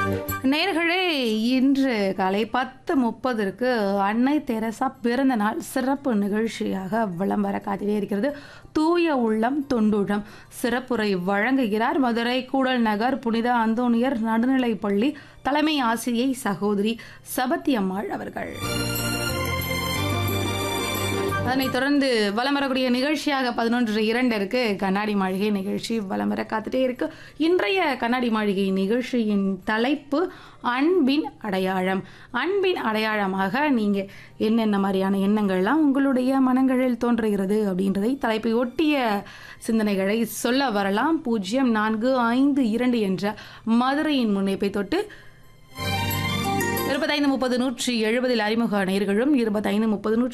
நேர்களே இன்று காலை பத்து முப்பதற்கு அன்னை தெரசா பிறந்த நாள் சிறப்பு நிகழ்ச்சியாக விளம்பர காத்திலே இருக்கிறது தூய உள்ளம் தொண்டுழம் சிறப்புரை வழங்குகிறார் மதுரை கூடல் நகர் புனித அந்தோனியர் நடுநிலைப்பள்ளி தலைமை ஆசிரியை சகோதரி சபத்தியம்மாள் அவர்கள் அதனைத் தொடர்ந்து வலம் வரக்கூடிய நிகழ்ச்சியாக பதினொன்று இரண்டிற்கு கண்ணாடி மாளிகை நிகழ்ச்சி வலம் வர காத்துட்டே இருக்கு இன்றைய கண்ணாடி மாளிகை நிகழ்ச்சியின் தலைப்பு அன்பின் அடையாளம் அன்பின் அடையாளமாக நீங்க என்னென்ன மாதிரியான எண்ணங்கள்லாம் உங்களுடைய மனங்களில் தோன்றுகிறது அப்படின்றதை தலைப்பை ஒட்டிய சிந்தனைகளை சொல்ல வரலாம் பூஜ்ஜியம் நான்கு ஐந்து இரண்டு என்ற மதுரையின் முன்னைப்பை தொட்டு இருபத்தைந்து முப்பது நூற்றி எழுபதில் அறிமுக நேர்களும் இருபத்தைந்து முப்பது நூற்றி